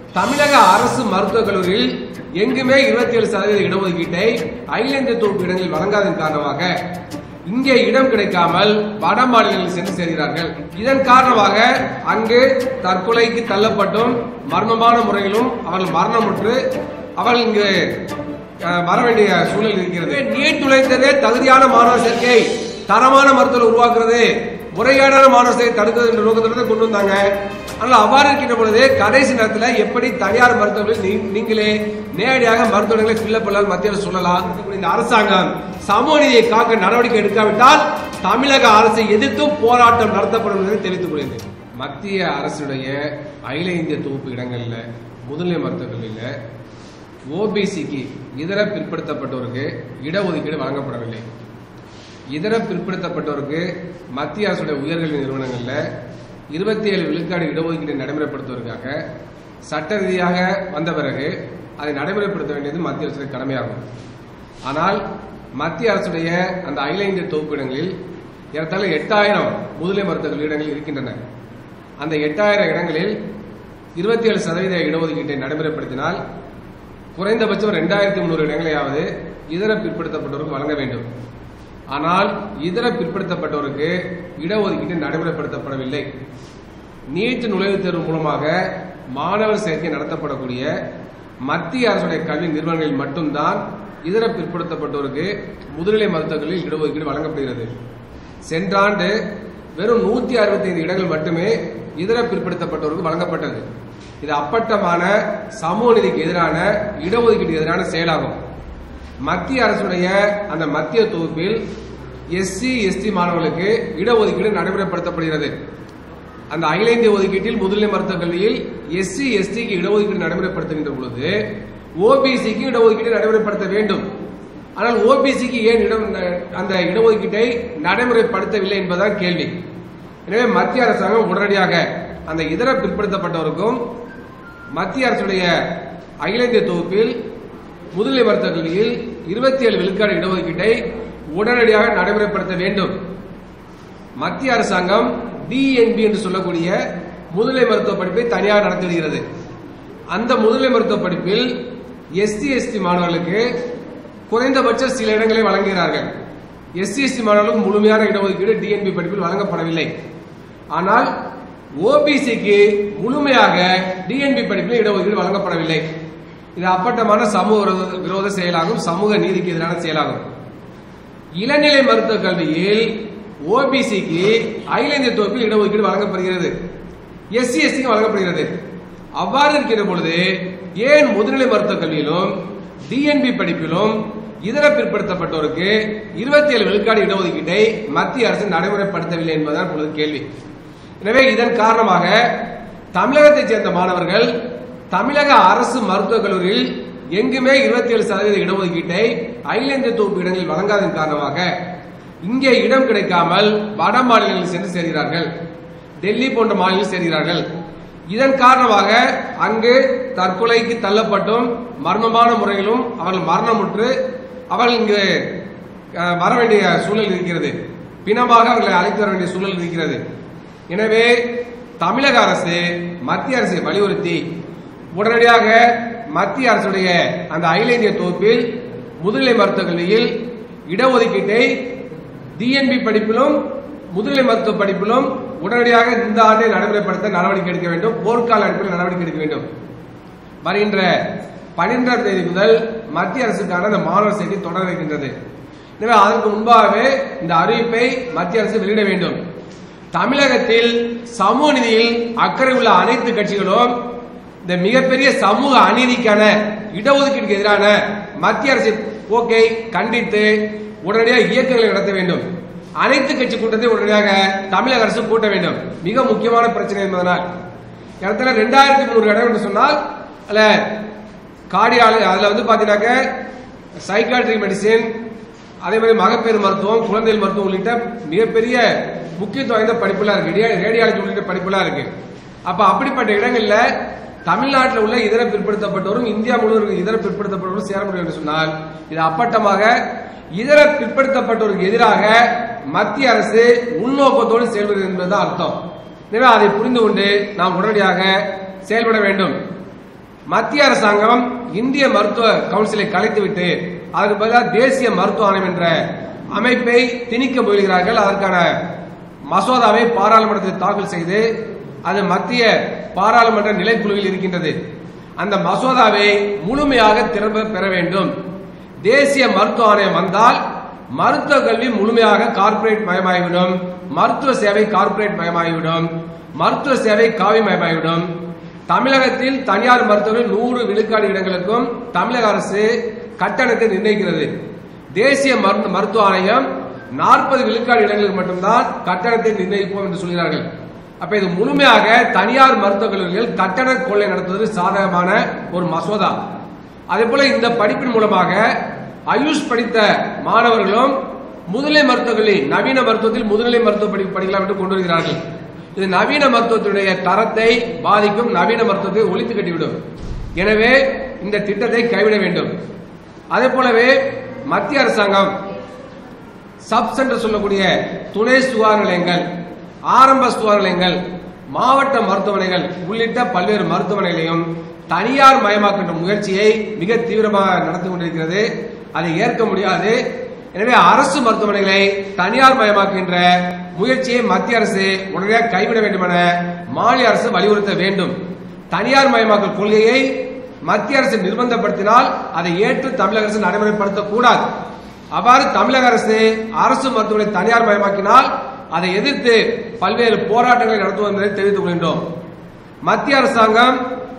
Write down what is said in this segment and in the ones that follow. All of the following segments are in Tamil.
தமிழக அரசு மருத்துவக் கல்லூரியில் எங்குமே இருபத்தி ஏழு சதவீத இடஒதுக்கீட்டை அகில இந்திய தொகுப்பு இடங்களில் வழங்காதன் காரணமாக இங்கே இடம் கிடைக்காமல் வட மாநிலங்களில் சென்று சேர்கிறார்கள் இதன் காரணமாக அங்கு தற்கொலைக்கு தள்ளப்பட்டும் மர்மமான முறையிலும் அவர்கள் மரணமுற்று அவர்கள் இங்கு அஹ், வர வேண்டிய சூழல் இருக்கிறது நீட் நுழைத்ததே தகுதியான மாணவர் சேர்க்கை தரமான மருத்துவரை உருவாக்குறது முறைகேடான மாணவர் சேர்க்கை தடுக்கிறது என்ற நோக்கத்தோடு கொண்டு வந்தாங்க ஆனால் அவ்வாறு இருக்கின்ற பொழுது கடைசி நேரத்தில் எப்படி தனியார் மருத்துவர்கள் நீ- நீங்களே நேரடியாக மருத்துவர்களை ஃபில்லப் பண்ணலாம் மத்திய அரசு சொல்லலாம் இந்த அரசாங்கம் சமூக நீதியை காக்க நடவடிக்கை எடுக்காவிட்டால் தமிழக அரசை எதிர்த்தும் போராட்டம் நடத்தப்படும் என்பதை தெரிவித்துக் கொள்கிறேன் மத்திய அரசுடைய அகில இந்திய தொகுப்பு இடங்கள்ல முதுநிலை மருத்துவக் கல்லூரியில ஓபிசிக்கு இதர பிற்படுத்தப்பட்டோருக்கு இடஒதுக்கீடு வழங்கப்படவில்லை இதர பிற்படுத்தப்பட்டோருக்கு மத்திய அரசுடைய உயர்கல்வி நிறுவனங்கள்ல இருபத்தி ஏழு விழுக்காடு இடஒதுக்கீட்டை நடைமுறைப்படுத்துவதற்காக சட்ட ரீதியாக வந்த பிறகு அதை நடைமுறைப்படுத்த வேண்டியது மத்திய அரசுடைய கடமையாகும் ஆனால் மத்திய அரசுடைய அந்த அகில இந்திய தொகுப்பு இடங்களில் ஏறத்தாழ எட்டாயிரம் முதுநிலை மருத்துவ கல்லூரி இடங்கள் இருக்கின்றன அந்த எட்டாயிரம் இடங்களில் இருபத்தி ஏழு சதவீத இடஒதுக்கீட்டை நடைமுறைப்படுத்தினால் குறைந்தபட்சம் ரெண்டாயிரத்தி முந்நூறு இடங்களையாவது இதர பிற்படுத்தப்பட்டோருக்கு வழங்க வேண்டும் ஆனால் இதர பிற்படுத்தப்பட்டோருக்கு இடஒதுக்கீடு நடைமுறைப்படுத்தப்படவில்லை நீட் நுழைவுத் தேர்வு மூலமாக மாணவர் சேர்க்கை நடத்தப்படக்கூடிய மத்திய அரசுடைய கல்வி நிறுவனங்களில் மட்டும்தான் இதர பிற்படுத்தப்பட்டோருக்கு முதுநிலை மருத்துவர்களில் இடஒதுக்கீடு வழங்கப்படுகிறது சென்ற ஆண்டு வெறும் நூத்தி அறுபத்தைந்து இடங்கள் மட்டுமே இதர பிற்படுத்தப்பட்டோருக்கு வழங்கப்பட்டது இது அப்பட்டமான சமூக நீதிக்கு எதிரான இடஒதுக்கீடு எதிரான செயலாகும் மத்திய அரசுடைய அந்த மத்திய தொகுப்பில் எஸ்சி எஸ்டி மாணவர்களுக்கு இடஒதுக்கீடு நடைமுறைப்படுத்தப்படுகிறது அந்த அகில இந்திய ஒதுக்கீட்டில் முதுநிலை மருத்துவக் கல்வியில் எஸ்சி எஸ்டிக்கு இடஒதுக்கீடு நடைமுறைப்படுத்துகின்ற பொழுது ஓபிசிக்கு இடஒதுக்கீடு நடைமுறைப்படுத்த வேண்டும் ஆனால் ஓபிசிக்கு ஏன் இடம் அந்த இடஒதுக்கீட்டை நடைமுறைப்படுத்தவில்லை என்பதுதான் கேள்வி எனவே மத்திய அரசாங்கம் உடனடியாக அந்த இதர பிற்படுத்தப்பட்டவருக்கும் மத்திய அரசுடைய அகில இந்திய தொகுப்பில் முதுநிலை மருத்துவக் கல்வியில் இருபத்தி ஏழு விழுக்காடு இடஒதுக்கீட்டை உடனடியாக நடைமுறைப்படுத்த வேண்டும் மத்திய அரசாங்கம் டிஎன்பி என்று சொல்லக்கூடிய முதுநிலை மருத்துவ படிப்பை தனியாக நடத்தி வருகிறது அந்த முதுநிலை மருத்துவ படிப்பில் எஸ்சி எஸ்டி மாணவர்களுக்கு குறைந்தபட்ச சில இடங்களை வழங்குகிறார்கள் எஸ்சி எஸ்டி மாணவர்களுக்கு முழுமையான இடஒதுக்கீடு டிஎன்பி படிப்பில் வழங்கப்படவில்லை ஆனால் ஓபிசிக்கு முழுமையாக டிஎன்பி படிப்பில் இடஒதுக்கீடு வழங்கப்படவில்லை இது அப்பட்டமான சமூக விரோத- விரோத செயலாகும் சமூக நீதிக்கு எதிரான செயலாகும் இளநிலை மருத்துவ கல்வியில் ஓபிசிக்கு அகில இந்திய தொகுப்பில் இடஒதுக்கீடு வழங்கப்படுகிறது எஸ்சி எஸ்டிக்கு வழங்கப்படுகிறது அவ்வாறு இருக்கிற பொழுது ஏன் முதுநிலை மருத்துவ கல்வியிலும் டிஎன்பி படிப்பிலும் இதர பிற்படுத்தப்பட்டோருக்கு இருபத்தி ஏழு விழுக்காடு இடஒதுக்கீட்டை மத்திய அரசு நடைமுறைப்படுத்தவில்லை என்பதுதான் இப்பொழுது கேள்வி எனவே இதன் காரணமாக தமிழகத்தைச் சேர்ந்த மாணவர்கள் தமிழக அரசு மருத்துவக் கல்லூரியில் எங்குமே இருபத்தி ஏழு சதவீத இடஒதுக்கீட்டை அகில இந்திய தொகுப்பு இடங்களில் வழங்காதன் காரணமாக இங்கே இடம் கிடைக்காமல் வட மாநிலங்களில் சென்று சேர்கிறார்கள் டெல்லி போன்ற மாநிலங்களில் சேர்கிறார்கள் இதன் காரணமாக அங்கு தற்கொலைக்கு தள்ளப்பட்டும் மர்மமான முறையிலும் அவர்கள் மரணமுற்று அவர்கள் இங்கு அஹ், வர வேண்டிய சூழல் இருக்கிறது பிணமாக அவர்களை அழைத்து வர வேண்டிய சூழல் இருக்கிறது எனவே தமிழக அரசு மத்திய அரசை வலியுறுத்தி உடனடியாக மத்திய அரசுடைய அந்த அகில இந்திய தொகுப்பில் முதுநிலை மருத்துவக் கல்வியில் இடஒதுக்கீட்டை டிஎன்பி படிப்பிலும் முதுநிலை மருத்துவ படிப்பிலும் உடனடியாக இந்த ஆண்டை நடைமுறைப்படுத்த நடவடிக்கை எடுக்க வேண்டும் போர்க்கால அடிப்படையில் நடவடிக்கை எடுக்க வேண்டும் வருகின்ற பனிரெண்டாம் தேதி முதல் மத்திய அரசுக்கான இந்த மாணவர் செய்தி தொடர இருக்கின்றது எனவே அதற்கு முன்பாகவே இந்த அறிவிப்பை மத்திய அரசு வெளியிட வேண்டும் தமிழகத்தில் சமூக நீதியில் அக்கறை உள்ள அனைத்து கட்சிகளும் இந்த மிகப்பெரிய சமூக அநீதிக்கான இடஒதுக்கீட்டுக்கு எதிரான மத்திய அரசின் போக்கை கண்டித்து உடனடியாக இயக்கங்களை நடத்த வேண்டும் அனைத்து கட்சி கூட்டத்தை உடனடியாக தமிழக அரசு கூட்ட வேண்டும் மிக முக்கியமான பிரச்சனை என்பதனால் இடத்துல ரெண்டாயிரத்தி முந்நூறு இடம் என்று சொன்னால் அதுல கார்டியாலஜி அதுல வந்து பாத்தீங்கன்னாக்க சைக்காட்ரி மெடிசின் அதே மாதிரி மகப்பேறு மருத்துவம் குழந்தைகள் மருத்துவம் உள்ளிட்ட மிகப்பெரிய முக்கியத்துவம் வாய்ந்த படிப்புலாம் இருக்கு ரேடியா- ரேடியாலஜி உள்ளிட்ட படிப்புலாம் இருக்கு அப்ப அப்படிப்பட்ட இடங்கள்ல தமிழ்நாட்டில் உள்ள இதர பிற்படுத்தப்பட்டவரும் இந்தியா முழுவதும் இதர பிற்படுத்தப்பட்டவரும் சேர முடியும் என்று சொன்னால் இது அப்பட்டமாக இதர பிற்படுத்தப்பட்டோருக்கு எதிராக மத்திய அரசு உள்நோக்கத்தோடு செயல்படுகிறது என்பதுதான் அர்த்தம் எனவே அதை புரிந்து கொண்டு நாம் உடனடியாக செயல்பட வேண்டும் மத்திய அரசாங்கம் இந்திய மருத்துவ கவுன்சிலை கலைத்துவிட்டு அதற்கு பதிலாக தேசிய மருத்துவ ஆணையம் என்ற அமைப்பை திணிக்க முயல்கிறார்கள் அதற்கான மசோதாவை பாராளுமன்றத்தில் தாக்கல் செய்து அது மத்திய பாராளுமன்ற நிலைக்குழுவில் இருக்கின்றது அந்த மசோதாவை முழுமையாக திரும்ப பெற வேண்டும் தேசிய மருத்துவ ஆணையம் வந்தால் மருத்துவ கல்வி முழுமையாக கார்ப்பரேட் மயமாகிவிடும் மருத்துவ சேவை கார்ப்பரேட் மயமாகிவிடும் மருத்துவ சேவை காவி மயமாகிவிடும் தமிழகத்தில் தனியார் மருத்துவர்கள் நூறு விழுக்காடு இடங்களுக்கும் தமிழக அரசு கட்டணத்தை நிர்ணயிக்கிறது தேசிய மருந்து மருத்துவ ஆணையம் நாற்பது விழுக்காடு இடங்களுக்கு மட்டும்தான் கட்டணத்தை நிர்ணயிப்போம் என்று சொல்கிறார்கள் அப்ப இது முழுமையாக தனியார் மருத்துவக் கல்லூரிகள் கட்டண கொள்ளை நடத்துவது சாதகமான ஒரு மசோதா அதே போல இந்த படிப்பின் மூலமாக ஆயுஷ் படித்த மாணவர்களும் முதுநிலை மருத்துவக் கல்லூரி நவீன மருத்துவத்தில் முதுநிலை மருத்துவ படிப்பு படிக்கலாம் என்று கொண்டு வருகிறார்கள் இது நவீன மருத்துவத்தினுடைய தரத்தை பாதிக்கும் நவீன மருத்துவத்தை ஒழித்து கட்டிவிடும் எனவே இந்த திட்டத்தை கைவிட வேண்டும் அதே போலவே மத்திய அரசாங்கம் சப் சென்டர் சொல்லக்கூடிய துணை சுகாதார நிலையங்கள் ஆரம்ப சுகாதார நிலையங்கள் மாவட்ட மருத்துவமனைகள் உள்ளிட்ட பல்வேறு மருத்துவமனைகளையும் தனியார் மயமாக்கின்ற முயற்சியை மிக தீவிரமாக நடத்தி கொண்டிருக்கிறது அதை ஏற்க முடியாது எனவே அரசு மருத்துவமனைகளை தனியார் மயமாக்கின்ற முயற்சியை மத்திய அரசு உடனடியாக கைவிட வேண்டும் என மாநில அரசு வலியுறுத்த வேண்டும் தனியார் மயமாக்கல் கொள்கையை மத்திய அரசு நிர்பந்தப்படுத்தினால் அதை ஏற்று தமிழக அரசு நடைமுறைப்படுத்தக் கூடாது அவ்வாறு தமிழக அரசு அரசு மருத்துவமனை தனியார் மயமாக்கினால் அதை எதிர்த்து பல்வேறு போராட்டங்களை நடத்துவோம் என்பதை தெரிவித்துக் கொள்கின்றோம் மத்திய அரசாங்கம்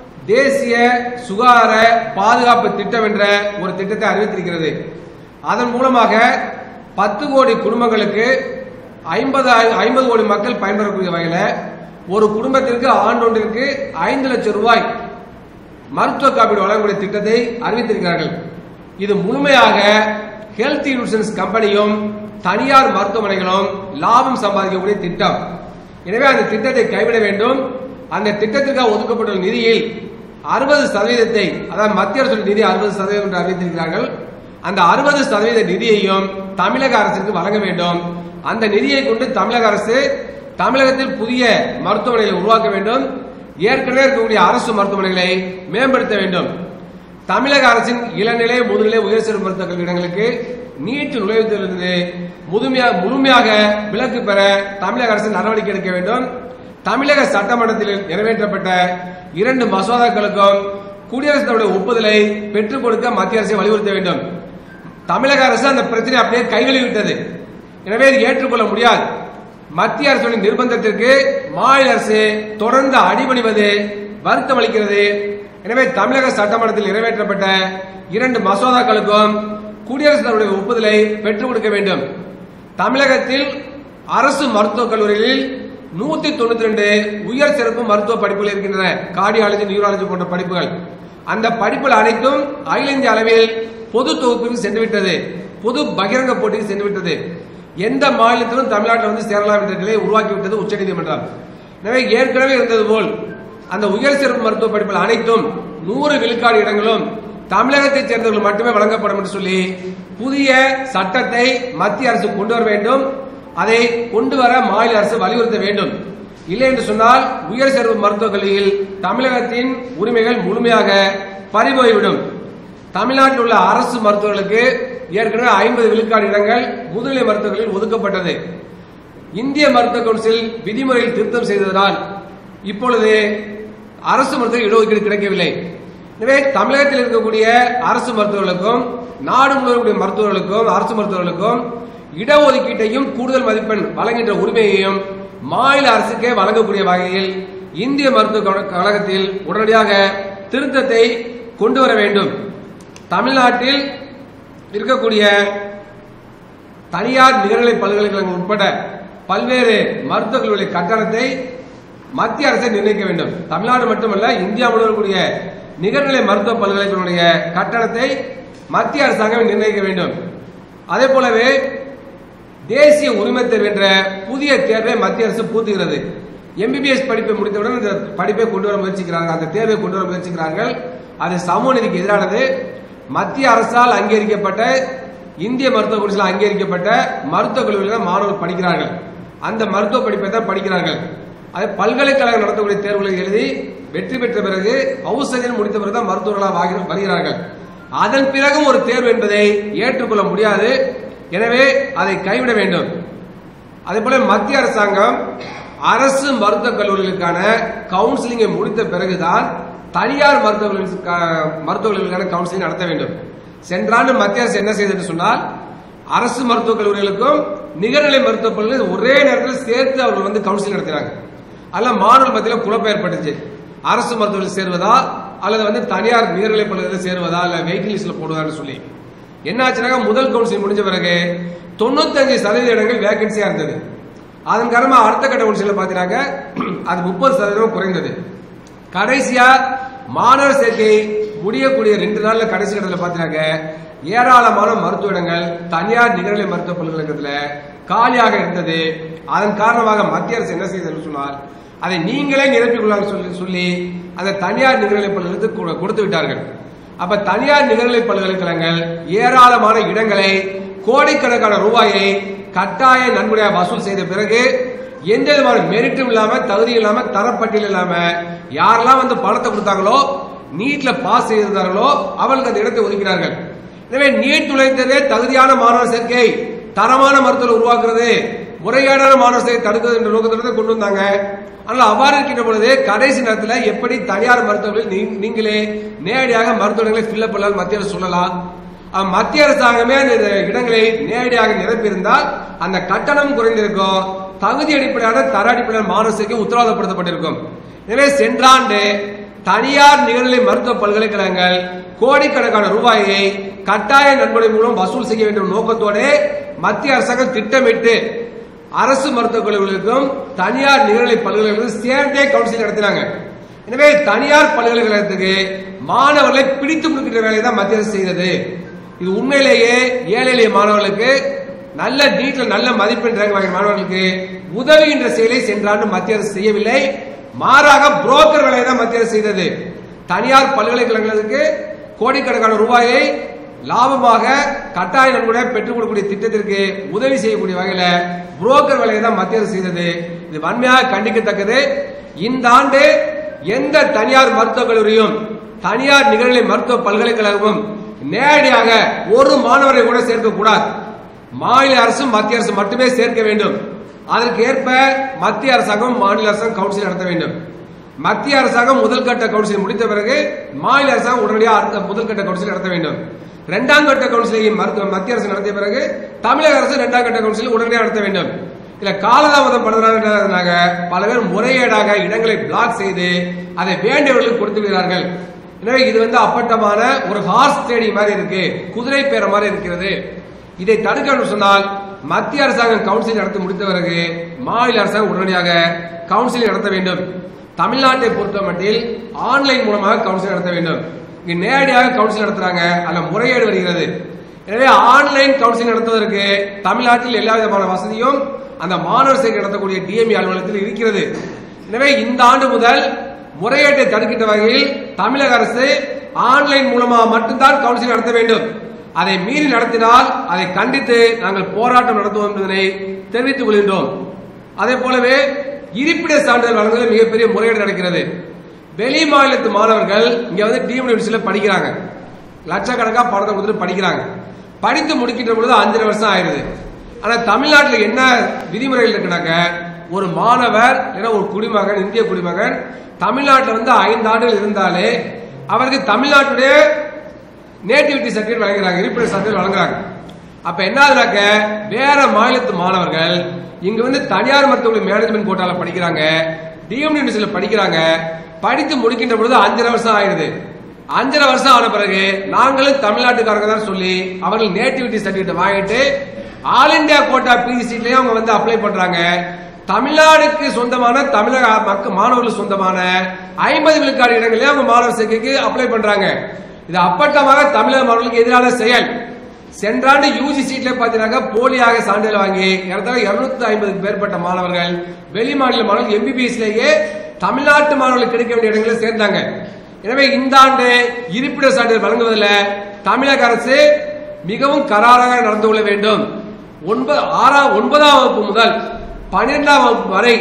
தேசிய சுகாதார பாதுகாப்பு திட்டம் என்ற ஒரு திட்டத்தை அறிவித்திருக்கிறது அதன் மூலமாக பத்து கோடி குடும்பங்களுக்கு ஐம்பது ஐம்பது கோடி மக்கள் பயன்பெறக்கூடிய வகையில ஒரு குடும்பத்திற்கு ஆண்டொன்றிற்கு ஐந்து லட்சம் ரூபாய் மருத்துவ காப்பீடு வழங்கக்கூடிய திட்டத்தை அறிவித்திருக்கிறார்கள் இது முழுமையாக ஹெல்த் இன்சூரன்ஸ் கம்பெனியும் தனியார் மருத்துவமனைகளும் லாபம் சம்பாதிக்கக்கூடிய திட்டம் எனவே அந்த திட்டத்தை கைவிட வேண்டும் அந்த திட்டத்திற்காக ஒதுக்கப்பட்டுள்ள நிதியில் அறுபது சதவீதத்தை அதாவது மத்திய அரசு நிதி அறுபது சதவீதம் என்று அறிவித்திருக்கிறார்கள் அந்த அறுபது சதவீத நிதியையும் தமிழக அரசுக்கு வழங்க வேண்டும் அந்த நிதியை கொண்டு தமிழக அரசு தமிழகத்தில் புதிய மருத்துவமனைகளை உருவாக்க வேண்டும் ஏற்கனவே இருக்கக்கூடிய அரசு மருத்துவமனைகளை மேம்படுத்த வேண்டும் தமிழக அரசின் இளநிலை முதுநிலை உயர் சிறு மருத்துவ கல்வி இடங்களுக்கு நீட் நுழைவுத்திலிருந்து முழுமையாக முழுமையாக விலக்கு பெற தமிழக அரசு நடவடிக்கை எடுக்க வேண்டும் தமிழக சட்டமன்றத்தில் நிறைவேற்றப்பட்ட இரண்டு மசோதாக்களுக்கும் குடியரசுத் தலைவருடைய ஒப்புதலை பெற்றுக் கொடுக்க மத்திய அரசை வலியுறுத்த வேண்டும் தமிழக அரசு அந்த பிரச்சனை அப்படியே கைகளில் விட்டது எனவே இது ஏற்றுக்கொள்ள முடியாது மத்திய அரசுடைய நிர்பந்தத்திற்கு மாநில அரசு தொடர்ந்து அடிபணிவது வருத்தம் அளிக்கிறது எனவே தமிழக சட்டமன்றத்தில் நிறைவேற்றப்பட்ட இரண்டு மசோதாக்களுக்கும் குடியரசுத் தலைவருடைய ஒப்புதலை பெற்றுக் கொடுக்க வேண்டும் தமிழகத்தில் அரசு மருத்துவக் கல்லூரிகளில் நூத்தி தொண்ணூத்தி ரெண்டு உயர் சிறப்பு மருத்துவ படிப்புகள் இருக்கின்றன கார்டியாலஜி நியூராலஜி போன்ற படிப்புகள் அந்த படிப்புகள் அனைத்தும் அகில இந்திய அளவில் பொது தொகுப்பிற்கு சென்றுவிட்டது பொது பகிரங்க போட்டிக்கு சென்றுவிட்டது எந்த மாநிலத்திலும் தமிழ்நாட்டில் வந்து சேரலாம் என்ற நிலையை உருவாக்கிவிட்டது உச்சநீதிமன்றம் எனவே ஏற்கனவே இருந்தது போல் அந்த உயர் சிறப்பு மருத்துவ படிப்புகள் அனைத்தும் நூறு விழுக்காடு இடங்களும் தமிழகத்தைச் சேர்ந்தவர்கள் மட்டுமே வழங்கப்படும் என்று சொல்லி புதிய சட்டத்தை மத்திய அரசு கொண்டு வர வேண்டும் அதை கொண்டு வர மாநில அரசு வலியுறுத்த வேண்டும் இல்லை என்று சொன்னால் உயர் சிறப்பு மருத்துவக் கல்வியில் தமிழகத்தின் உரிமைகள் முழுமையாக பறிபோய்விடும் தமிழ்நாட்டில் உள்ள அரசு மருத்துவர்களுக்கு ஏற்கனவே ஐம்பது விழுக்காடு இடங்கள் முதுநிலை மருத்துவர்களில் ஒதுக்கப்பட்டது இந்திய மருத்துவ கவுன்சில் விதிமுறையில் திருத்தம் செய்ததனால் இப்பொழுது அரசு மருத்துவ இடஒதுக்கீடு கிடைக்கவில்லை எனவே தமிழகத்தில் இருக்கக்கூடிய அரசு மருத்துவர்களுக்கும் நாடு முழுவதும் மருத்துவர்களுக்கும் அரசு மருத்துவர்களுக்கும் இடஒதுக்கீட்டையும் கூடுதல் மதிப்பெண் வழங்குகின்ற உரிமையையும் மாநில அரசுக்கே வழங்கக்கூடிய வகையில் இந்திய மருத்துவ கழக- கழகத்தில் உடனடியாக திருத்தத்தை கொண்டு வர வேண்டும் தமிழ்நாட்டில் இருக்கக்கூடிய தனியார் நிகர்நிலை பல்கலைக்கழகம் உட்பட பல்வேறு மருத்துவக் கல்லூரி கட்டணத்தை மத்திய அரசை நிர்ணயிக்க வேண்டும் தமிழ்நாடு மட்டுமல்ல இந்தியா முழுவதும் கூடிய நிகர்நிலை மருத்துவ பல்கலைக்கழகங்களுடைய கட்டணத்தை மத்திய அரசாங்கம் நிர்ணயிக்க வேண்டும் அதே போலவே தேசிய உரிமை தேர்வு என்ற புதிய தேர்வை மத்திய அரசு பூத்துகிறது எம்பிபிஎஸ் படிப்பை முடித்தவுடன் இந்த படிப்பை கொண்டு வர முயற்சிக்கிறார்கள் அந்த தேர்வை கொண்டு வர முயற்சிக்கிறார்கள் அது சமூக நீதிக்கு எதிரானது மத்திய அரசால் அங்கீகரிக்கப்பட்ட இந்திய மருத்துவ கவுன்சில் அங்கீகரிக்கப்பட்ட மருத்துவக் கல்லூரியில் தான் மாணவர்கள் படிக்கிறார்கள் அந்த மருத்துவ படிப்பை தான் படிக்கிறார்கள் அது பல்கலைக்கழகம் நடத்தக்கூடிய தேர்வுகளை எழுதி வெற்றி பெற்ற பிறகு ஹவுஸ் சர்ஜன் முடித்த பிறகு தான் மருத்துவர்களாக வாகி- வருகிறார்கள் அதன் பிறகும் ஒரு தேர்வு என்பதை ஏற்றுக்கொள்ள முடியாது எனவே அதை கைவிட வேண்டும் அதே போல மத்திய அரசாங்கம் அரசு மருத்துவக் கல்லூரிகளுக்கான கவுன்சிலிங்கை முடித்த பிறகுதான் தனியார் மருத்துவர்களுக்கான மருத்துவர்களுக்கான கவுன்சிலிங் நடத்த வேண்டும் சென்ற ஆண்டு மத்திய அரசு என்ன செய்தது சொன்னால் அரசு மருத்துவக் கல்லூரிகளுக்கும் நிகர்நிலை மருத்துவக் கல்லூரிகள் ஒரே நேரத்தில் சேர்த்து அவர்கள் வந்து கவுன்சிலிங் நடத்தினாங்க அதில் மாணவர்கள் மத்தியில் குழப்பம் ஏற்பட்டுச்சு அரசு மருத்துவர்கள் சேர்வதா அல்லது வந்து தனியார் நிகர்நிலை பள்ளிகளில் சேர்வதா இல்ல வெயிட்டிங் லிஸ்ட்ல போடுவதான்னு சொல்லி என்ன ஆச்சுனாக்கா முதல் கவுன்சிலிங் முடிஞ்ச பிறகு தொண்ணூத்தஞ்சு சதவீத இடங்கள் வேகன்சியா இருந்தது அதன் காரணமா அடுத்த கட்ட கவுன்சிலில் பாத்தீங்கன்னாக்க அது முப்பது சதவீதம் குறைந்தது கடைசியா மாணவர் சேர்க்கை முடியக்கூடிய ரெண்டு நாள்ல கடைசி கட்டத்தில் பாத்தீங்கன்னாக்க ஏராளமான மருத்துவ இடங்கள் தனியார் நிகழ்நிலை மருத்துவ பல்கலைக்கழகத்துல காலியாக இருந்தது அதன் காரணமாக மத்திய அரசு என்ன செய்தது சொன்னால் அதை நீங்களே நிரப்பிக் கொள்ளலாம் சொல்லி சொல்லி அந்த தனியார் நிகழ்நிலை பல்கலைக்கழகத்துக்கு கொடு- கொடுத்து விட்டார்கள் அப்ப தனியார் நிகழ்நிலை பல்கலைக்கழகங்கள் ஏராளமான இடங்களை கோடிக்கணக்கான ரூபாயை கட்டாய நன்கொடையாக வசூல் செய்த பிறகு எந்த விதமான மெரிட்டும் இல்லாம தகுதி இல்லாம தரப்பட்டியல் இல்லாம யாரெல்லாம் வந்து பணத்தை கொடுத்தாங்களோ நீட்ல பாஸ் செய்திருந்தார்களோ அவர்களுக்கு அந்த இடத்தை ஒதுக்கினார்கள் எனவே நீட் நுழைந்ததே தகுதியான மாணவர் சேர்க்கை தரமான மருத்துவரை உருவாக்குறது முறைகேடான மாணவர் சேர்க்கை தடுக்கிறது என்ற நோக்கத்திலிருந்து கொண்டு வந்தாங்க ஆனால் அவ்வாறு இருக்கின்ற பொழுது கடைசி நேரத்தில் எப்படி தனியார் மருத்துவர்கள் நீ- நீங்களே நேரடியாக மருத்துவர்களை ஃபில்லப் பண்ணலாம் மத்திய அரசு சொல்லலாம் அஹ் மத்திய அரசாங்கமே அந்த இடங்களை நேரடியாக நிரப்பியிருந்தால் அந்த கட்டணம் குறைந்திருக்கும் தகுதி அடிப்படையான தர அடிப்படையான மாணவர் சேர்க்கை உத்தரவாதப்படுத்தப்பட்டிருக்கும் எனவே சென்ற ஆண்டு தனியார் நிகழ்நிலை மருத்துவ பல்கலைக்கழகங்கள் கோடிக்கணக்கான ரூபாயை கட்டாய நன்கொடை மூலம் வசூல் செய்ய வேண்டும் நோக்கத்தோடு மத்திய அரசாங்கம் திட்டமிட்டு அரசு மருத்துவக் கல்லூரிகளுக்கும் தனியார் நிகழ்நிலை பல்கலைக்கழகங்களுக்கும் சேர்ந்தே கவுன்சிலிங் நடத்தினாங்க எனவே தனியார் பல்கலைக்கழகத்துக்கு மாணவர்களை பிடித்து கொடுக்கின்ற வேலையை தான் மத்திய அரசு செய்தது இது உண்மையிலேயே ஏழை எளிய மாணவர்களுக்கு நல்ல நீட்ல நல்ல மதிப்பெண் ரேங்க் வாங்கிய மாணவர்களுக்கு உதவுகின்ற செயலை சென்ற ஆண்டு மத்திய அரசு செய்யவில்லை மாறாக புரோக்கர் வேலையை தான் மத்திய அரசு செய்தது தனியார் பல்கலைக்கழகங்களுக்கு கோடிக்கணக்கான ரூபாயை லாபமாக கட்டாய நன்கொடை பெற்றுக் கொடுக்கக்கூடிய திட்டத்திற்கு உதவி செய்யக்கூடிய வகையில புரோக்கர் வேலையை தான் மத்திய அரசு செய்தது இது வன்மையாக கண்டிக்கத்தக்கது இந்த ஆண்டு எந்த தனியார் மருத்துவக் கல்லூரியும் தனியார் நிகழ்நிலை மருத்துவ பல்கலைக்கழகமும் நேரடியாக ஒரு மாணவரை கூட சேர்க்கக்கூடாது மாநில அரசும் மத்திய அரசு மட்டுமே சேர்க்க வேண்டும் அதற்கு ஏற்ப மத்திய அரசாங்கம் மாநில அரசாங்கம் கவுன்சில் நடத்த வேண்டும் மத்திய அரசாங்கம் முதல் கட்ட கவுன்சில் முடித்த பிறகு மாநில அரசாங்கம் உடனடியாக அடுத்த முதல் கட்ட கவுன்சில் நடத்த வேண்டும் இரண்டாம் கட்ட கவுன்சிலை மருத்துவ மத்திய அரசு நடத்திய பிறகு தமிழக அரசு இரண்டாம் கட்ட கவுன்சில் உடனடியாக நடத்த வேண்டும் இல்ல காலதாமதம் படுறதுனாக பல பேர் முறைகேடாக இடங்களை பிளாக் செய்து அதை வேண்டியவர்களுக்கு கொடுத்து விடுகிறார்கள் எனவே இது வந்து அப்பட்டமான ஒரு ஹார்ஸ் ஸ்டேடியம் மாதிரி இருக்கு குதிரை பேர மாதிரி இருக்கிறது இதை தடுக்கணும் சொன்னால் மத்திய அரசாங்கம் கவுன்சில் நடத்தி முடித்த பிறகு மாநில அரசாங்கம் உடனடியாக கவுன்சிலிங் நடத்த வேண்டும் தமிழ்நாட்டை பொறுத்த மட்டில் ஆன்லைன் மூலமாக கவுன்சில் நடத்த வேண்டும் இங்கு நேரடியாக கவுன்சில் நடத்துறாங்க அதுல முறைகேடு வருகிறது எனவே ஆன்லைன் கவுன்சிலிங் நடத்துவதற்கு தமிழ்நாட்டில் எல்லா விதமான வசதியும் அந்த மாணவர் சேர்க்கை நடத்தக்கூடிய டிஎம்இ அலுவலகத்தில் இருக்கிறது எனவே இந்த ஆண்டு முதல் முறைகேட்டை தடுக்கின்ற வகையில் தமிழக அரசு ஆன்லைன் மூலமாக மட்டும்தான் கவுன்சிலிங் நடத்த வேண்டும் அதை மீறி நடத்தினால் அதை கண்டித்து நாங்கள் போராட்டம் நடத்துவோம் என்பதனை தெரிவித்துக் கொள்கின்றோம் அதே போலவே இருப்பிட சான்றிதழ் வழங்குவதில் மிகப்பெரிய முறைகேடு நடக்கிறது வெளி மாநிலத்து மாணவர்கள் இங்க வந்து டிஎம் யூனிவர்சிட்டியில படிக்கிறாங்க லட்சக்கணக்கா பணத்தை கொடுத்துட்டு படிக்கிறாங்க படித்து முடிக்கின்ற பொழுது அஞ்சரை வருஷம் ஆயிருது ஆனா தமிழ்நாட்டில் என்ன விதிமுறைகள் இருக்குனாக்க ஒரு மாணவர் இல்லைன்னா ஒரு குடிமகன் இந்திய குடிமகன் தமிழ்நாட்டில் வந்து ஐந்து ஆண்டுகள் இருந்தாலே அவருக்கு தமிழ்நாட்டுடைய நேட்டிவிட்டி சர்டிபிகேட் வழங்குறாங்க இருப்பிட சர்டிபிகேட் வழங்குறாங்க அப்ப என்ன ஆகுதுனாக்க வேற மாநிலத்து மாணவர்கள் இங்க வந்து தனியார் மருத்துவமனை மேனேஜ்மெண்ட் கோட்டால படிக்கிறாங்க டிஎம் யூனிவர்சிட்டியில படிக்கிறாங்க படித்து முடிக்கின்ற பொழுது அஞ்சரை வருஷம் ஆயிடுது அஞ்சரை வருஷம் ஆன பிறகு நாங்களும் தமிழ்நாட்டுக்காரங்க தான் சொல்லி அவர்கள் நேட்டிவிட்டி சர்டிபிகேட் வாங்கிட்டு ஆல் இந்தியா கோட்டா பிஜிசிட்லயும் அவங்க வந்து அப்ளை பண்றாங்க தமிழ்நாடுக்கு சொந்தமான தமிழக மக்கள் மாணவர்களுக்கு சொந்தமான ஐம்பது விழுக்காடு இடங்களே அவங்க மாணவர் சேர்க்கைக்கு அப்ளை பண்றாங்க இது அப்பட்டமாக தமிழக மாணவர்களுக்கு எதிரான செயல் சென்ற ஆண்டு யூஜி சீட்ல பாத்தீங்கன்னா போலியாக சான்றிதழ் வாங்கி ஏறத்தாழ இருநூத்தி ஐம்பதுக்கு மேற்பட்ட மாணவர்கள் வெளி மாநில மாணவர்கள் எம்பிபிஎஸ்லேயே தமிழ்நாட்டு மாணவர்களுக்கு கிடைக்க வேண்டிய இடங்களில் சேர்ந்தாங்க எனவே இந்த ஆண்டு இருப்பிட சான்றிதழ் வழங்குவதில் தமிழக அரசு மிகவும் கராராக நடந்து கொள்ள வேண்டும் ஒன்பது ஆறாம் ஒன்பதாம் வகுப்பு முதல் பன்னிரெண்டாம் வகுப்பு வரை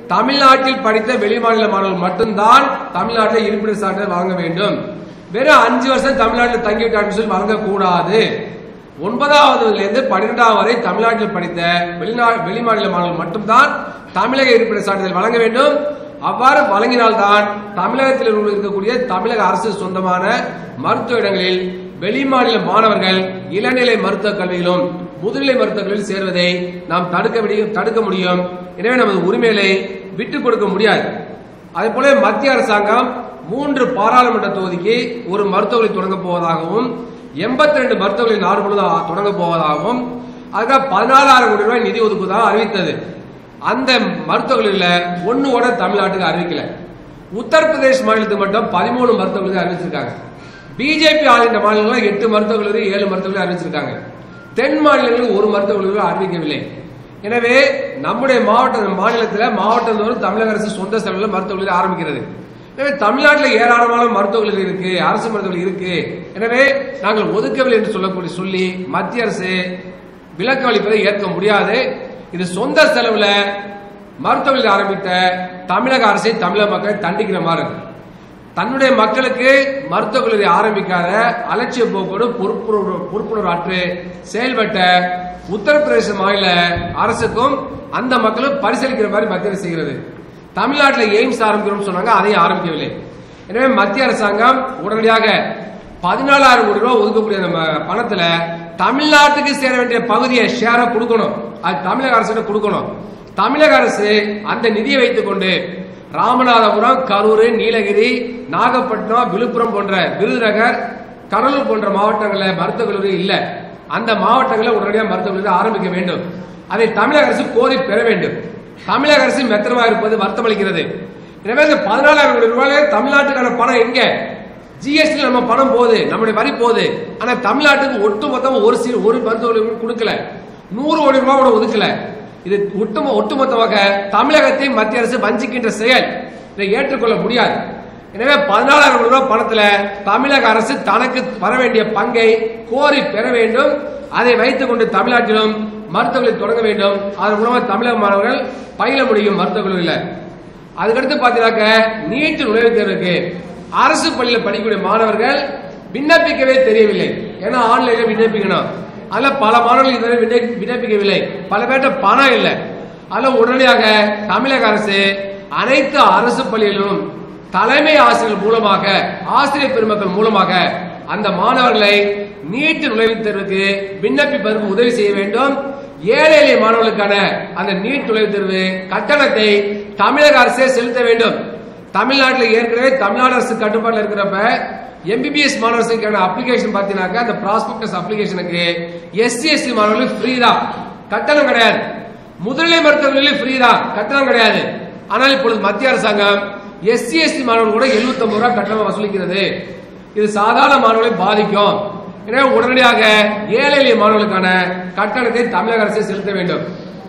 தமிழ்நாட்டில் படித்த வெளிமாநில மாணவர்கள் மட்டும்தான் தமிழ்நாட்டில் இருப்பிட சான்றிதழ் வழங்க வேண்டும் வெறும் அஞ்சு வருஷம் தமிழ்நாட்டில் தங்கிவிட்டார்கள் சொல்லி வழங்கக்கூடாது ஒன்பதாவதுல இருந்து பன்னிரெண்டாவது வரை தமிழ்நாட்டில் படித்த வெளிநா வெளிமாநில மாணவர்கள் மட்டும்தான் தமிழக இருப்பிட சான்றிதழ் வழங்க வேண்டும் அவ்வாறு வழங்கினால்தான் தமிழகத்தில் உள்ள இருக்கக்கூடிய தமிழக அரசு சொந்தமான மருத்துவ இடங்களில் வெளிமாநில மாணவர்கள் இளநிலை மருத்துவக் கல்வியிலும் முதுநிலை மருத்துவக் கல்வியில் சேர்வதை நாம் தடுக்க முடியும் தடுக்க முடியும் எனவே நமது உரிமைகளை விட்டுக் கொடுக்க முடியாது அதே போல மத்திய அரசாங்கம் மூன்று பாராளுமன்ற தொகுதிக்கு ஒரு மருத்துவமனை தொடங்க போவதாகவும் எண்பத்தி ரெண்டு மருத்துவமனை நாடு முழுவதும் தொடங்க போவதாகவும் அதுக்காக பதினாலாயிரம் கோடி ரூபாய் நிதி ஒதுக்குவதாக அறிவித்தது அந்த மருத்துவர்களில் ஒன்னு கூட தமிழ்நாட்டுக்கு அறிவிக்கல உத்தரப்பிரதேஷ் மாநிலத்துக்கு மட்டும் பதிமூணு மருத்துவர்களுக்கு அறிவிச்சிருக்காங்க பிஜேபி ஆளுகின்ற மாநிலங்களில் எட்டு மருத்துவர்களுக்கு ஏழு மருத்துவர்கள் அறிவிச்சிருக்காங்க தென் மாநிலங்களுக்கு ஒரு மருத்துவர்களுக்கு அறிவிக்கவில்லை எனவே நம்முடைய மாவட்ட மாநிலத்தில் மாவட்டந்தோறும் தமிழக அரசு சொந்த செலவில் மருத்துவர்களை ஆரம்பிக்கிறது எனவே தமிழ்நாட்டில் ஏராளமான மருத்துவர்கள் இருக்கு அரசு மருத்துவர்கள் இருக்கு எனவே நாங்கள் ஒதுக்கவில்லை என்று சொல்லக்கூடிய சொல்லி மத்திய அரசு விலக்கு அளிப்பதை ஏற்க முடியாது இது சொந்த செலவுல மருத்துவர்கள் ஆரம்பித்த தமிழக அரசை தமிழக மக்கள் தண்டிக்கிற மாதிரி இருக்கு தன்னுடைய மக்களுக்கு மருத்துவக் கல்லூரி ஆரம்பிக்காத அலட்சிய போக்கோடு பொறுப்புணர்வு பொறுப்புணர்வு ஆற்று செயல்பட்ட உத்தரப்பிரதேச மாநில அரசுக்கும் அந்த மக்களும் பரிசீலிக்கிற மாதிரி மத்திய அரசு செய்கிறது தமிழ்நாட்டில் எய்ம்ஸ் ஆரம்பிக்கிறோம்னு சொன்னாங்க அதையும் ஆரம்பிக்கவில்லை எனவே மத்திய அரசாங்கம் உடனடியாக பதினாலாயிரம் கோடி ரூபாய் ஒதுக்கக்கூடிய அந்த ம- பணத்துல தமிழ்நாட்டுக்கு சேர வேண்டிய பகுதியை ஷேரை கொடுக்கணும் அது தமிழக அரசு கொடுக்கணும் தமிழக அரசு அந்த நிதியை வைத்துக் கொண்டு ராமநாதபுரம் கரூர் நீலகிரி நாகப்பட்டினம் விழுப்புரம் போன்ற விருதுநகர் கடலூர் போன்ற மாவட்டங்களில் மருத்துவக் கல்லூரி இல்ல அந்த மாவட்டங்களில் உடனடியாக மருத்துவக் கல்லூரி ஆரம்பிக்க வேண்டும் அதை தமிழக அரசு கோரி பெற வேண்டும் தமிழக அரசு மெத்தனமா இருப்பது வருத்தமளிக்கிறது எனவே இந்த பதினாலாயிரம் கோடி ரூபாயில தமிழ்நாட்டுக்கான பணம் எங்க ஜிஎஸ்டி நம்ம பணம் போகுது நம்முடைய வரி போகுது ஆனா தமிழ்நாட்டுக்கு ஒட்டு மொத்தம் ஒரு சி ஒரு மருத்துவ கொடுக்கல நூறு கோடி ரூபாய் கூட ஒதுக்கல இது ஒட்டுமொ ஒட்டுமொத்தமாக தமிழகத்தை மத்திய அரசு வஞ்சிக்கின்ற செயல் இதை ஏற்றுக்கொள்ள முடியாது எனவே பதினாலாயிரம் கோடி ரூபாய் பணத்துல தமிழக அரசு தனக்கு வர வேண்டிய பங்கை கோரி பெற வேண்டும் அதை வைத்துக் கொண்டு தமிழ்நாட்டிலும் மருத்துவர்களை தொடங்க வேண்டும் அதன் மூலமாக தமிழக மாணவர்கள் பயில முடியும் மருத்துவக் கல்லூரியில் அதுக்கடுத்து பாத்தீங்கன்னாக்க நீட் நுழைவுத் தேர்வுக்கு அரசு பள்ளியில் படிக்கக்கூடிய மாணவர்கள் விண்ணப்பிக்கவே தெரியவில்லை ஏன்னா ஆன்லைன்ல விண்ணப்பிக்கணும் அதுல பல மாணவர்கள் இதுவரை விண்ணப்பி- விண்ணப்பிக்கவில்லை பல பேர்ட்ட பணம் இல்லை அதுல உடனடியாக தமிழக அரசு அனைத்து அரசு பள்ளிகளிலும் தலைமை ஆசிரியர் மூலமாக ஆசிரியர் பெருமக்கள் மூலமாக அந்த மாணவர்களை நீட் நுழைவுத் தேர்வுக்கு விண்ணப்பிப்பதற்கு உதவி செய்ய வேண்டும் ஏழை எளிய மாணவர்களுக்கான அந்த நீட் நுழைவுத் தேர்வு கட்டணத்தை தமிழக அரசே செலுத்த வேண்டும் தமிழ்நாட்டில் ஏற்கனவே தமிழ்நாடு அரசு கட்டுப்பாட்டில் இருக்கிறப்ப எம்பிபிஎஸ் மாணவர்களுக்கான அப்ளிகேஷன் பார்த்தீங்கன்னாக்கா அந்த ப்ராஸ்பெக்டஸ் அப்ளிகேஷனுக்கு எஸ்சி எஸ்சி மாணவர்களுக்கு ஃப்ரீ தான் கட்டணம் கிடையாது முதுநிலை மருத்துவர்களில் ஃப்ரீ தான் கட்டணம் கிடையாது ஆனால் இப்பொழுது மத்திய அரசாங்கம் எஸ்சி எஸ்டி மாணவர்கள் கூட 79 ரூபாய் கட்டணம் வசூலிக்கிறது இது சாதாரண மாணவர்களை பாதிக்கும் எனவே உடனடியாக ஏழை எளிய மாணவர்களுக்கான கட்டணத்தை தமிழக அரசு செலுத்த வேண்டும்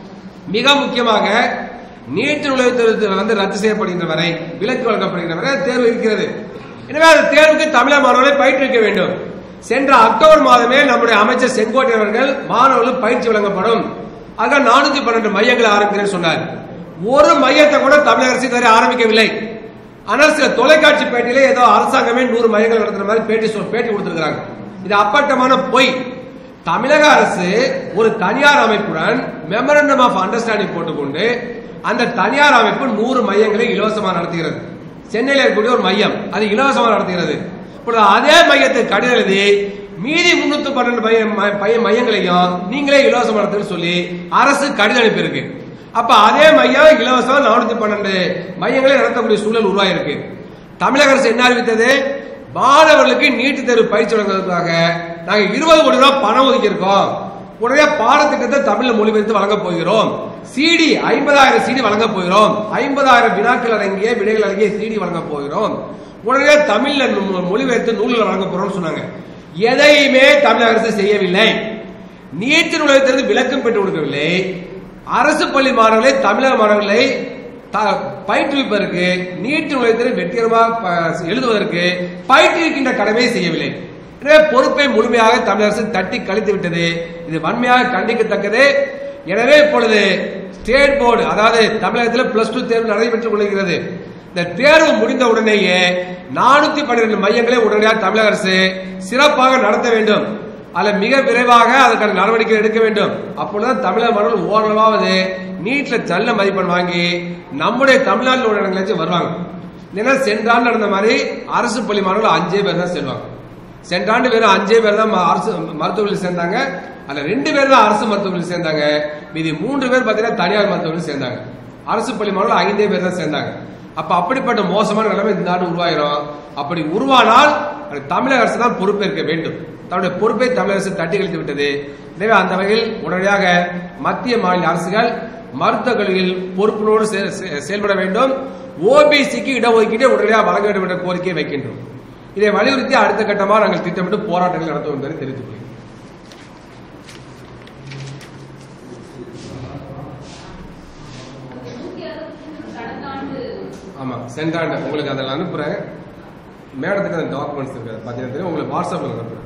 மிக முக்கியமாக நீட் நுழைவுத் தேர்வு வந்து ரத்து செய்யப்படுகின்ற வரை விலக்கு வழங்கப்படுகின்ற வரை தேர்வு இருக்கிறது எனவே அந்த தேர்வுக்கு தமிழக மாணவர்களை பயிற்றுவிக்க வேண்டும் சென்ற அக்டோபர் மாதமே நம்முடைய அமைச்சர் செங்கோட்டையன் அவர்கள் மாணவர்களுக்கு பயிற்சி வழங்கப்படும் ஆக நானூத்தி பன்னெண்டு மையங்களை ஆரம்பிக்கிறேன்னு சொன்னார் ஒரு மையத்தை கூட தமிழக அரசு இதுவரை ஆரம்பிக்கவில்லை ஆனால் சில தொலைக்காட்சி பேட்டியிலே ஏதோ அரசாங்கமே நூறு மையங்கள் நடத்துற மாதிரி பேட்டி சொல் பேட்டி கொடுத்திருக்காங்க இது அப்பட்டமான பொய் தமிழக அரசு ஒரு தனியார் அமைப்புடன் மெமரண்டம் ஆஃப் அண்டர்ஸ்டாண்டிங் போட்டுக்கொண்டு அந்த தனியார் அமைப்பு நூறு மையங்களை இலவசமாக நடத்துகிறது சென்னையில் இருக்கக்கூடிய ஒரு மையம் அது இலவசமாக நடத்துகிறது இப்பொழுது அதே மையத்தை கடிதம் எழுதி மீதி முன்னூத்தி பன்னெண்டு மைய- மை- பைய- மையங்களையும் நீங்களே இலவசம் நடத்துன்னு சொல்லி அரசு கடிதம் அனுப்பியிருக்கு அப்ப அதே மையம் இலவசம் நானூத்தி பன்னெண்டு மையங்களை நடத்தக்கூடிய சூழல் உருவாயிருக்கு தமிழக அரசு என்ன அறிவித்தது மாணவர்களுக்கு நீட்டு தேர்வு பயிற்சி வழங்குவதற்காக நாங்க இருபது கோடி ரூபாய் பணம் ஒதுக்கி இருக்கோம் உடனே பாடத்திட்டத்தை தமிழ்ல மொழிபெயர்த்து வழங்க போகிறோம் சிடி ஐம்பதாயிரம் சிடி வழங்க போகிறோம் ஐம்பதாயிரம் வினாக்கள் அடங்கிய விடைகள் அடங்கிய சிடி வழங்க போகிறோம் உடனே தமிழ்ல நு- மொழிபெயர்த்து நூல்கள் வழங்க போறோம்னு சொன்னாங்க எதையுமே தமிழக அரசு செய்யவில்லை நீட்டு நுழைவுத்திற்கு விளக்கம் பெற்றுக் கொடுக்கவில்லை அரசு பள்ளி மாணவர்களை தமிழக மாணவர்களை த- பயிற்றுவிப்பதற்கு நீட்டு நுழைவுத்திறன் வெற்றிகரமாக ப- எழுதுவதற்கு பயிற்றுவிக்கின்ற கடமையை செய்யவில்லை எனவே பொறுப்பை முழுமையாக தமிழக அரசு தட்டி கழித்து விட்டது இது வன்மையாக கண்டிக்கத்தக்கது எனவே இப்பொழுது ஸ்டேட் போர்டு அதாவது தமிழகத்தில் பிளஸ் டூ தேர்வு நடைபெற்றுக் கொள்கிறது இந்த தேர்வு முடிந்த உடனேயே நானூத்தி பன்னிரண்டு மையங்களை உடனடியாக தமிழக அரசு சிறப்பாக நடத்த வேண்டும் அதில் மிக விரைவாக அதற்கான நடவடிக்கை எடுக்க வேண்டும் அப்பொழுதுதான் தமிழக மாணவர்கள் ஓரளவாவது நீட்ல நல்ல மதிப்பெண் வாங்கி நம்முடைய தமிழ்நாட்டில் உள்ள இடங்களுக்கு வருவாங்க இல்லைன்னா சென்ற ஆண்டு நடந்த மாதிரி அரசு பள்ளி மாணவர்கள் அஞ்சே பேர் தான் செல்வாங்க சென்ற ஆண்டு வெறும் அஞ்சே பேர் தான் ம- அரசு மருத்துவர்கள் சேர்ந்தாங்க அதுல ரெண்டு பேர் தான் அரசு மருத்துவர்கள் சேர்ந்தாங்க மீதி மூன்று பேர் பார்த்தீங்கன்னா தனியார் மருத்துவர்கள் சேர்ந்தாங்க அரசு பள்ளி மாணவர்கள் ஐந்தே பேர் தான் சேர்ந்தாங்க அப்ப அப்படிப்பட்ட மோசமான நிலைமை இந்த ஆண்டு உருவாயிரும் அப்படி உருவானால் அது தமிழக அரசு தான் பொறுப்பேற்க வேண்டும் தன்னுடைய பொறுப்பை தமிழக அரசு தட்டி கழித்து விட்டது எனவே அந்த வகையில் உடனடியாக மத்திய மாநில அரசுகள் மருத்துவக் கல்வியில் பொறுப்புணோடு செ- செ- செயல்பட வேண்டும் ஓபிசிக்கு இடஒதுக்கீட்டை உடனடியாக வழங்க வேண்டும் என்ற கோரிக்கையை வைக்கின்றோம் இதை வலியுறுத்தி அடுத்த கட்டமாக நாங்கள் திட்டமிட்டு போராட்டங்கள் நடத்துவோம் என்பதை தெரிவித்துக் கொள்கிறேன் கடந்த ஆண்டு ஆமா சென்ற ஆண்டு உங்களுக்கு அதில் அனுப்புறேன் மேடத்துக்கு அந்த டாக்குமெண்ட்ஸ் இருக்கு பார்த்தீங்கன்னா தெரியும். உங்களுக்கு வாட்ஸ்அப்ல அனுப்புறேன்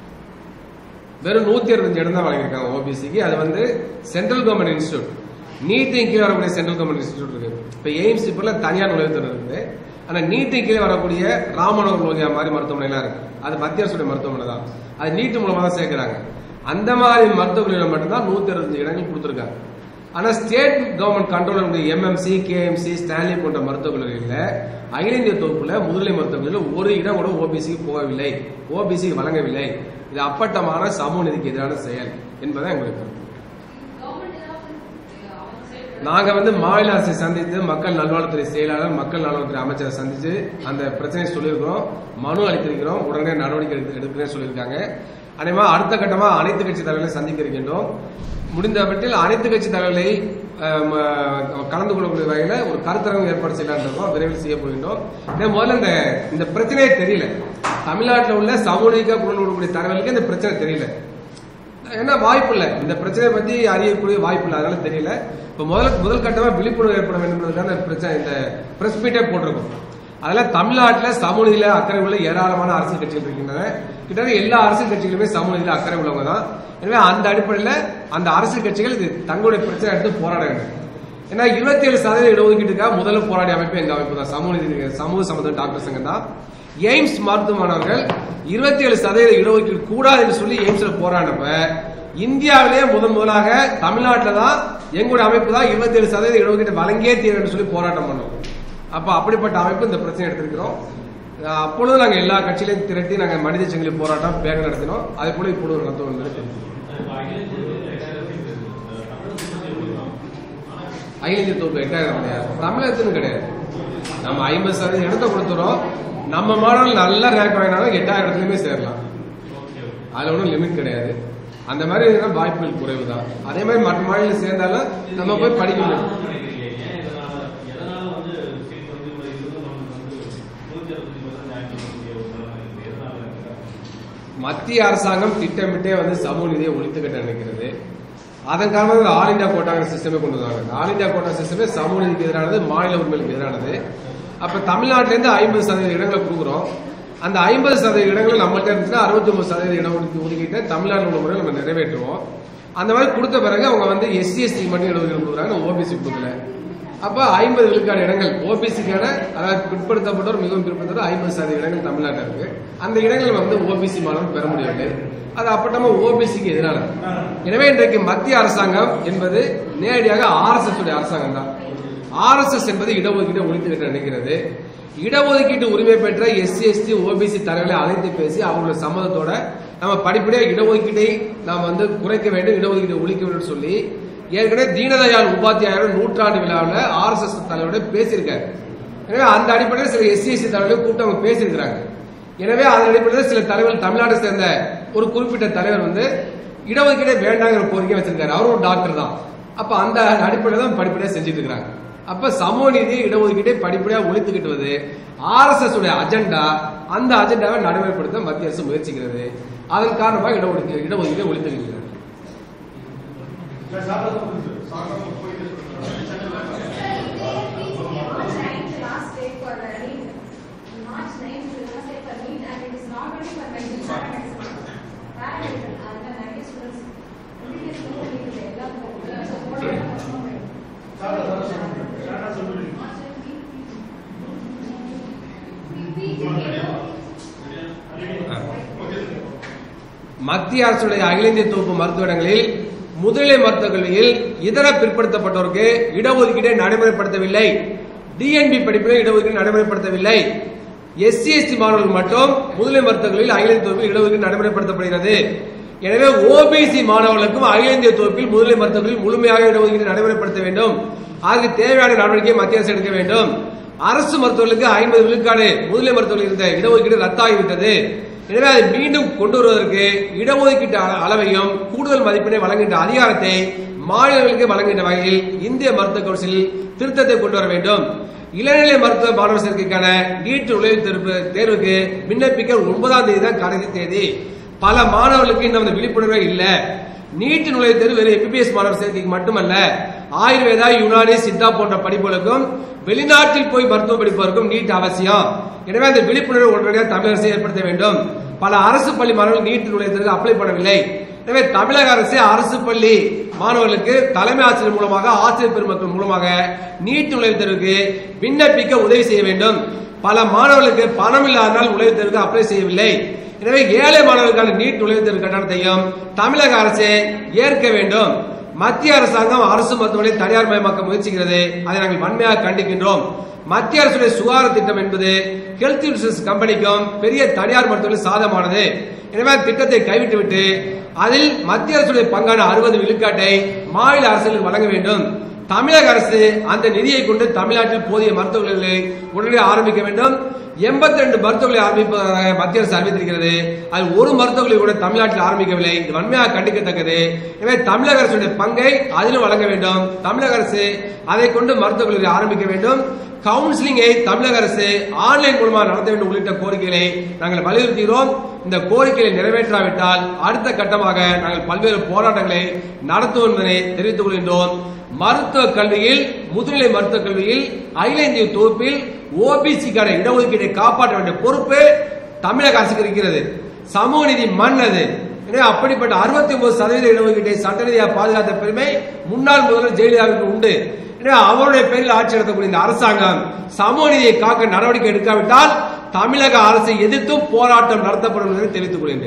வெறும் நூத்தி அறுபத்தஞ்சு இடம் தான் வழங்கியிருக்காங்க ஓபிசிக்கு அது வந்து சென்ட்ரல் கவர்மெண்ட் இன்ஸ்டியூட் நீட்டின் கீழே வரக்கூடிய சென்ட்ரல் கவர்மெண்ட் இன்ஸ்டியூட் இருக்கு இப்போ எய்ம்ஸ் இப்போ தனியார் நுழைவுத்துறை இருக்குது ஆனா நீட்டின் கீழே வரக்கூடிய ராமனோர் லோகியா மாதிரி மருத்துவமனைலாம் இருக்கு அது மத்திய அரசுடைய மருத்துவமனை தான் அது நீட்டு மூலமா தான் சேர்க்கிறாங்க அந்த மாதிரி மருத்துவமனையில் மட்டும்தான் நூத்தி அறுபத்தஞ்சு இடங்கள் கொடுத்துருக்காங்க ஆனா state government control M M C K M C Stanley போன்ற மருத்துவக் கல்லூரிகளில் அகில இந்திய தொகுப்புல முதுநிலை மருத்துவக் கல்லூரியில் ஒரு இடம் கூட ஓபிசிக்கு போகவில்லை ஓபிசிக்கு வழங்கவில்லை இது அப்பட்டமான சமூக நீதிக்கு எதிரான செயல் என்பதை எங்களுக்கு கருத்து. கவர்மெண்ட் ஏதாவது அவங்க சைடு நாங்க வந்து மாநில அரசை சந்தித்து மக்கள் நல்வாழ்வுத்துறை செயலாளர் மக்கள் நல்வாழ்வுத்துறை அமைச்சரை சந்திச்சு அந்த பிரச்சனையை சொல்லியிருக்கிறோம் மனு அளித்திருக்கிறோம் உடனே நடவடிக்கை எடுக்க- எடுக்கிறேன்னு சொல்லியிருக்காங்க அதேமா அடுத்த கட்டமா அனைத்து கட்சி தலைவர்களை சந்திக்க இருக்கின்றோம் முடிந்தவற்றில் அனைத்து கட்சி தலைவர்களை ஆம், ஆஹ், கலந்து கொள்ளக்கூடிய வகையில ஒரு கருத்தரங்கம் ஏற்பாடு செய்யலாம் இருக்கோம் விரைவில் செய்ய போகின்றோம் இதே முதல்ல இந்த இந்த பிரச்சனையே தெரியல தமிழ்நாட்டில் உள்ள சமூக குரல் கொடுக்கக்கூடிய தலைவர்களுக்கு இந்த பிரச்சனை தெரியல ஏன்னா வாய்ப்பு இல்லை இந்த பிரச்சனையை பத்தி அறியக்கூடிய வாய்ப்பு இல்லை அதனால தெரியல இப்ப முதல் முதல் கட்டமா விழிப்புணர்வு ஏற்பட வேண்டும் என்பதற்காக இந்த பிரச்சனை இந்த பிரஸ் மீட்டே போட்டிருக்கோம் அதுல தமிழ்நாட்டில் சமூகநில அக்கறை உள்ள ஏராளமான அரசியல் கட்சிகள் இருக்கின்றன கிட்டத்தட்ட எல்லா அரசியல் கட்சிகளுமே சமூகநில அக்கறை உள்ளவங்க தான் எனவே அந்த அடிப்படையில் அந்த அரசியல் கட்சிகள் இது தங்களுடைய பிரச்சனை எடுத்து போராட வேண்டும் ஏன்னா இருபத்தி ஏழு சதவீத இடஒதுக்கீட்டுக்காக முதல்ல போராடிய அமைப்பு எங்க அமைப்பு தான் சமூக நீதி சமூக சம்பந்த டாக்டர் சங்கம் தான் எய்ம்ஸ் மருத்துவமானவர்கள் இருபத்தி ஏழு சதவீத இடஒதுக்கீடு கூடாது என்று சொல்லி எய்ம்ஸ்ல போராடினப்ப இந்தியாவிலேயே முதன் முதலாக தமிழ்நாட்டில் தான் எங்களுடைய அமைப்பு தான் இருபத்தி ஏழு சதவீத இடஒதுக்கீடு வழங்கியே தீரும் என்று சொல்லி போராட்டம் பண்ணோம் அப்ப அப்படிப்பட்ட அமைப்பு இந்த பிரச்சனை எடுத்திருக்கிறோம் அஹ் அப்பொழுது நாங்க எல்லா கட்சியிலையும் திரட்டி நாங்க மனித சங்கிலி போராட்டம் பேக நடத்தினோம் அதே போல இப்பொழுது நடத்துவோம் என்பதை தெரிவித்துக்கிறோம். அகில இந்திய தொகுப்பு எட்டாயிரம் கிடையாது தமிழகத்துன்னு கிடையாது நம்ம ஐம்பது சதவீதம் இடத்த கொடுத்துறோம் நம்ம மாடல் நல்ல ரேங்க் வாங்கினாலும் எட்டாயிரம் இடத்துலயுமே சேரலாம் அதுல ஒன்றும் லிமிட் கிடையாது அந்த மாதிரி இருந்தா வாய்ப்புகள் குறைவு தான் அதே மாதிரி மற்ற மாநிலம் சேர்ந்தாலும் நம்ம போய் படிக்க முடியும் மத்திய அரசாங்கம் திட்டமிட்டே வந்து சமூக நீதியை ஒழித்துக்கிட்ட நினைக்கிறது அதன் காரணமாக ஆல் இந்தியா கோட்டாங்கிற சிஸ்டமே கொண்டு வந்தாங்க இந்த ஆல் இந்தியா கோட்டா சிஸ்டமே சமூக நீதிக்கு எதிரானது மாநில உரிமைகளுக்கு எதிரானது அப்ப தமிழ்நாட்டிலேருந்து ஐம்பது சதவீத இடங்களை கொடுக்குறோம் அந்த ஐம்பது சதவீத இடங்கள் நம்மள்ட்ட இருந்துச்சுன்னா அறுபத்தி ஒன்பது சதவீத இடம் ஒதுக்கி ஒதுக்கிட்டு தமிழ்நாட்டில் உள்ள முறையில் நம்ம நிறைவேற்றுவோம் அந்த மாதிரி கொடுத்த பிறகு அவங்க வந்து எஸ்சி எஸ்டி மட்டும் இடஒதுக்கீடு கொடுக்குறாங்க ஓபிசி கொடுக்கல அப்ப ஐம்பது விழுக்காடு இடங்கள் ஓபிசிக்கான அதாவது பிற்படுத்தப்பட்டோர் மிகவும் பிற்படுத்தப்பட்ட ஐம்பது சதவீத இடங்கள் தமிழ்நாட்டில் இருக்கு அந்த இடங்கள் வந்து ஓபிசி மாணவர் பெற முடியவில்லை அது அப்பட்டமா ஓபிசிக்கு எதிரானது எனவே இன்றைக்கு மத்திய அரசாங்கம் என்பது நேரடியாக ஆர்எஸ்எஸ் உடைய அரசாங்கம் தான் ஆர்எஸ்எஸ் என்பது இடஒதுக்கீட்டை ஒழித்துக்கிட்டு நினைக்கிறது இடஒதுக்கீட்டு உரிமை பெற்ற எஸ்சி எஸ்டி ஓபிசி தலைவர்களை அழைத்து பேசி அவங்களுடைய சம்மதத்தோட நம்ம படிப்படியாக இடஒதுக்கீட்டை நாம் வந்து குறைக்க வேண்டும் இடஒதுக்கீட்டை ஒழிக்க வேண்டும் சொல்லி ஏற்கனவே தீனதயாள் உபாத்தியாயர் நூற்றாண்டு விழாவில் ஆர்எஸ்எஸ் தலைவரோட பேசியிருக்காரு எனவே அந்த அடிப்படையில் சில எஸ்சி எஸ்சி தலைவர்கள் கூப்பிட்டு அவங்க பேசியிருக்கிறாங்க எனவே அதன் அடிப்படையில் சில தலைவர்கள் தமிழ்நாட்டை சேர்ந்த ஒரு குறிப்பிட்ட தலைவர் வந்து இடஒதுக்கீடே வேண்டாங்கிற கோரிக்கை வச்சிருக்காரு அவரும் ஒரு டாக்டர் தான் அப்ப அந்த அடிப்படையில் தான் படிப்படியாக செஞ்சுட்டு இருக்காங்க அப்ப சமூக நீதி இடஒதுக்கீட்டை படிப்படியாக ஒழித்துக்கிட்டுவது ஆர்எஸ்எஸ் உடைய அஜெண்டா அந்த அஜெண்டாவை நடைமுறைப்படுத்த மத்திய அரசு முயற்சிக்கிறது அதன் காரணமாக இடஒதுக்கீடு இடஒதுக்கீட்டை ஒழித்துக்கிட்டு March 9th last day for the NEET. March 9th is the last day for NEET and it is not only for medicine, paramedicine. Paramedicine, அந்த நிறைய students MBBS கூட இருக்குது எல்லாருக்கும் மத்திய அரசுடைய அகில இந்திய தொகுப்பு மருத்துவமனைகளில் முதுநிலை மருத்துவக் கல்வியில் இதர பிற்படுத்தப்பட்டோருக்கு இடஒதுக்கீட்டை நடைமுறைப்படுத்தவில்லை டிஎன்பி படிப்பில் இடஒதுக்கீடு நடைமுறைப்படுத்தவில்லை எஸ்சி எஸ்டி மாணவர்கள் மட்டும் முதுநிலை மருத்துவக் கல்வியில் அகில இந்திய தொகுப்பில் இடஒதுக்கீடு நடைமுறைப்படுத்தப்படுகிறது எனவே ஓபிசி மாணவர்களுக்கும் அகில இந்திய தொகுப்பில் முதுநிலை மருத்துவக் கல்வியில் முழுமையாக இடஒதுக்கீடு நடைமுறைப்படுத்த வேண்டும் அதற்கு தேவையான நடவடிக்கையை மத்திய அரசு எடுக்க வேண்டும் அரசு மருத்துவர்களுக்கு ஐம்பது விழுக்காடு முதுநிலை மருத்துவர்கள் இருந்த இடஒதுக்கீடு ரத்தாகிவிட்டது எனவே அதை மீண்டும் கொண்டு வருவதற்கு இடஒதுக்கீட்டு அள- அளவையும் கூடுதல் மதிப்பினை வழங்குகின்ற அதிகாரத்தை மாநிலங்களுக்கு வழங்குகின்ற வகையில் இந்திய மருத்துவ கவுன்சில் திருத்தத்தை கொண்டு வர வேண்டும் இளநிலை மருத்துவ மாணவர் சேர்க்கைக்கான நீட் நுழைவுத் தேர்வு தேர்வுக்கு விண்ணப்பிக்க ஒன்பதாம் தேதி தான் கடைசி தேதி பல மாணவர்களுக்கு இன்னும் அந்த விழிப்புணர்வே இல்ல நீட் நுழைவுத் தேர்வு வெறும் எம்பிபிஎஸ் மாணவர் சேர்க்கைக்கு மட்டுமல்ல ஆயுர்வேதா யுனானி சித்தா போன்ற படிப்புகளுக்கும் வெளிநாட்டில் போய் மருத்துவம் படிப்பதற்கும் நீட் அவசியம் எனவே அந்த விழிப்புணர்வு உடனடியாக தமிழக அரசு ஏற்படுத்த வேண்டும் பல அரசு பள்ளி மாணவர்கள் நீட் நுழைவுத்திற்கு அப்ளை பண்ணவில்லை எனவே தமிழக அரசு அரசு பள்ளி மாணவர்களுக்கு தலைமை ஆசிரியர் மூலமாக ஆசிரியர் பெருமக்கள் மூலமாக நீட் நுழைவுத் தேர்வுக்கு விண்ணப்பிக்க உதவி செய்ய வேண்டும் பல மாணவர்களுக்கு பணம் இல்லாதனால் நுழைவுத் தேர்வுக்கு அப்ளை செய்யவில்லை எனவே ஏழை மாணவர்களுக்கான நீட் நுழைவுத் தேர்வு கட்டணத்தையும் தமிழக அரசு ஏற்க வேண்டும் மத்திய அரசாங்கம் அரசு மருத்துவமனை தனியார் மயமாக்க முயற்சிக்கிறது அதை நாங்கள் வன்மையாக கண்டிக்கின்றோம் மத்திய அரசுடைய சுகாதார திட்டம் என்பது ஹெல்த் இன்சூரன்ஸ் கம்பெனிக்கும் பெரிய தனியார் மருத்துவர்கள் சாதமானது எனவே அந்த திட்டத்தை கைவிட்டுவிட்டு அதில் மத்திய அரசுடைய பங்கான அறுபது விழுக்காட்டை மாநில அரசுகள் வழங்க வேண்டும் தமிழக அரசு அந்த நிதியை கொண்டு தமிழ்நாட்டில் போதிய மருத்துவர்களை உடனடியாக ஆரம்பிக்க வேண்டும் எண்பத்தி ரெண்டு மருத்துவர்களை ஆரம்பிப்பதாக மத்திய அரசு அறிவித்திருக்கிறது அதில் ஒரு மருத்துவர்களை கூட தமிழ்நாட்டில் ஆரம்பிக்கவில்லை இது வன்மையாக கண்டிக்கத்தக்கது எனவே தமிழக அரசுடைய பங்கை அதிலும் வழங்க வேண்டும் தமிழக அரசு அதை கொண்டு மருத்துவக் கல்லூரி ஆரம்பிக்க வேண்டும் கவுன்சிலிங்கை தமிழக அரசு ஆன்லைன் மூலமாக நடத்த வேண்டும் உள்ளிட்ட கோரிக்கைகளை நாங்கள் வலியுறுத்துகிறோம் இந்த கோரிக்கையை நிறைவேற்றாவிட்டால் அடுத்த கட்டமாக நாங்கள் பல்வேறு போராட்டங்களை நடத்துவோம் என்பதை தெரிவித்துக் கொள்கின்றோம் மருத்துவ கல்வியில் முதுநிலை மருத்துவ கல்வியில் அகில இந்திய தொகுப்பில் ஓபிசிக்கான இடஒதுக்கீட்டை காப்பாற்ற வேண்டிய பொறுப்பு தமிழக அரசுக்கு இருக்கிறது சமூக நீதி மண் அது எனவே அப்படிப்பட்ட அறுபத்தி ஒன்பது சதவீத இடஒதுக்கீட்டை சட்ட ரீதியாக பாதுகாத்த பெருமை முன்னாள் முதல்வர் ஜெயலலிதாவுக்கு உண்டு எனவே அவருடைய பேரில் ஆட்சி நடத்தக்கூடிய இந்த அரசாங்கம் சமூக நீதியை காக்க நடவடிக்கை எடுக்காவிட்டால் தமிழக அரசை எதிர்த்தும் போராட்டம் நடத்தப்படும் என்பதை தெரிவித்துக் கொள்கின்றேன்